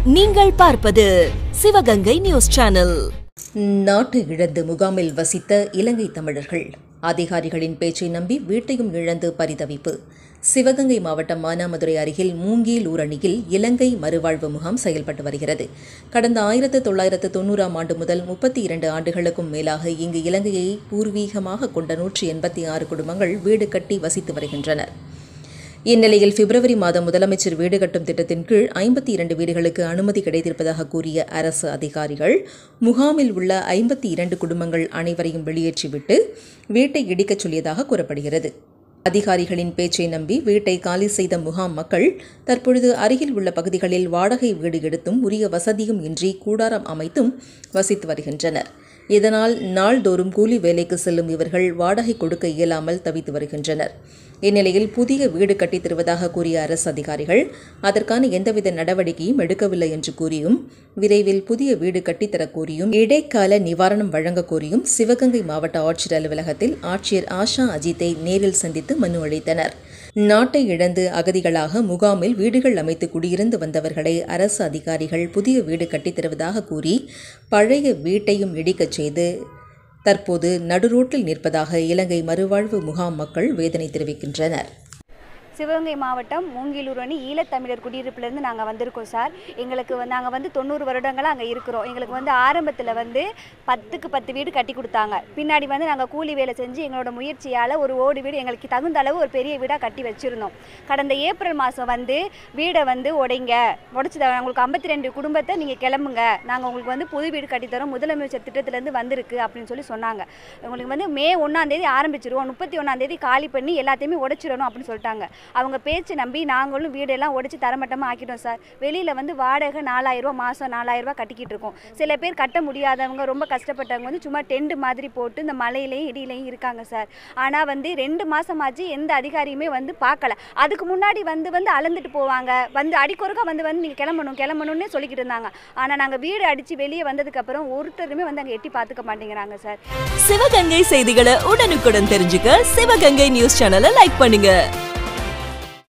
நீங்கள் பார்ப்பது Sivaganga news channel நாட்டு இழந்து முகாமில் வசித்த இலங்கை தமிழர்கள் அதிகாரிகளின் பேச்சை நம்பி வீட்டையும் இழந்து பரிதவிப்பு சிவகங்கை மாவட்டம் மானாமதுரை அருகில் மூங்கில் ஊரணியில் இலங்கை மறுவாழ்வு முகாம் செயல்பட்டு வருகிறது கடந்த ஆயிரத்து தொள்ளாயிரத்து தொண்ணூறாம் ஆண்டு முதல் முப்பத்தி இரண்டு ஆண்டுகளுக்கும் மேலாக இங்கு இலங்கையை பூர்வீகமாக கொண்ட நூற்றி எண்பத்தி ஆறு குடும்பங்கள் வீடு கட்டி வசித்து வருகின்றனர் இந்நிலையில் பிப்ரவரி மாதம் முதலமைச்சர் வீடு கட்டும் திட்டத்தின் கீழ் ஐம்பத்தி இரண்டு வீடுகளுக்கு அனுமதி கிடைத்திருப்பதாக கூறிய அரசு அதிகாரிகள் முகாமில் உள்ள ஐம்பத்தி இரண்டு குடும்பங்கள் அனைவரையும் வெளியேற்றிவிட்டு வீட்டை இடிக்கச் சொல்லியதாக கூறப்படுகிறது அதிகாரிகளின் பேச்சை நம்பி வீட்டை காலி செய்த முகாம் மக்கள் தற்பொழுது அருகில் உள்ள பகுதிகளில் வாடகை வீடு எடுத்தும் உரிய வசதியும் இன்றி கூடாரம் அமைத்தும் வசித்து வருகின்றனர் இதனால் நாள்தோறும் கூலி வேலைக்கு செல்லும் இவர்கள் வாடகை கொடுக்க இயலாமல் தவித்து வருகின்றனர் இந்நிலையில் புதிய வீடு கட்டித் தருவதாக கூறிய அரசு அதிகாரிகள் அதற்கான எந்தவித நடவடிக்கையும் எடுக்கவில்லை என்று கூறியும் விரைவில் புதிய வீடு கட்டித்தரக் கோரியும் இடைக்கால நிவாரணம் வழங்கக் கோரியும் சிவகங்கை மாவட்ட ஆட்சியர் அலுவலகத்தில் ஆட்சியர் ஆஷா அஜித்தை நேரில் சந்தித்து மனு அளித்தனர் நாட்டை இழந்து அகதிகளாக முகாமில் வீடுகள் அமைத்து குடியிருந்து வந்தவர்களை அரசு அதிகாரிகள் புதிய வீடு கட்டித் தருவதாக கூறி பழைய வீட்டையும் இடிக்கச் செய்து தற்போது நடுரோட்டில் நிற்பதாக இலங்கை மறுவாழ்வு முகாம் மக்கள் வேதனை தெரிவிக்கின்றனர் சிவகங்கை மாவட்டம் மூங்கிலூர் அணி ஈழத்தமிழர் குடியிருப்புலேருந்து நாங்கள் வந்திருக்கோம் சார் எங்களுக்கு வந்து நாங்கள் வந்து தொண்ணூறு வருடங்களாக அங்கே இருக்கிறோம் எங்களுக்கு வந்து ஆரம்பத்தில் வந்து பத்துக்கு பத்து வீடு கட்டி கொடுத்தாங்க பின்னாடி வந்து நாங்கள் கூலி வேலை செஞ்சு எங்களோட முயற்சியால் ஒரு ஓடு வீடு எங்களுக்கு தகுந்த அளவு ஒரு பெரிய வீடாக கட்டி வச்சுருந்தோம் கடந்த ஏப்ரல் மாதம் வந்து வீடை வந்து உடைங்க உடச்சி தரோம் உங்களுக்கு ஐம்பத்தி ரெண்டு குடும்பத்தை நீங்கள் கிளம்புங்க நாங்கள் உங்களுக்கு வந்து புது வீடு கட்டித்தரோம் முதலமைச்சர் திட்டத்திலேருந்து வந்திருக்கு அப்படின்னு சொல்லி சொன்னாங்க உங்களுக்கு வந்து மே ஒன்றாந்தேதி ஆரம்பிச்சிருவோம் முப்பத்தி ஒன்றாந்தேதி காலி பண்ணி எல்லாத்தையுமே உடைச்சிடணும் அப்படின்னு சொல்லிட்டாங்க அவங்க பேச்சு நம்பி நாங்களும் வீடெல்லாம் உடைச்சி தரமட்டமாக ஆக்கிட்டோம் சார் வெளியில் வந்து வாடகை நாலாயிரரூவா மாதம் நாலாயிரரூவா கட்டிக்கிட்டு இருக்கோம் சில பேர் கட்ட முடியாதவங்க ரொம்ப கஷ்டப்பட்டவங்க வந்து சும்மா டென்ட் மாதிரி போட்டு இந்த மலையிலையும் இடியிலையும் இருக்காங்க சார் ஆனால் வந்து ரெண்டு மாதமாச்சு எந்த அதிகாரியுமே வந்து பார்க்கல அதுக்கு முன்னாடி வந்து வந்து அளந்துட்டு போவாங்க வந்து அடிக்கொருக்கா வந்து வந்து நீங்கள் கிளம்பணும் கிளம்பணும்னே சொல்லிக்கிட்டு இருந்தாங்க ஆனால் நாங்கள் வீடு அடித்து வெளியே வந்ததுக்கப்புறம் ஒருத்தருமே வந்து அங்கே எட்டி பார்த்துக்க மாட்டேங்கிறாங்க சார் சிவகங்கை செய்திகளை உடனுக்குடன் தெரிஞ்சுக்க சிவகங்கை நியூஸ் சேனலை லைக் பண்ணுங்க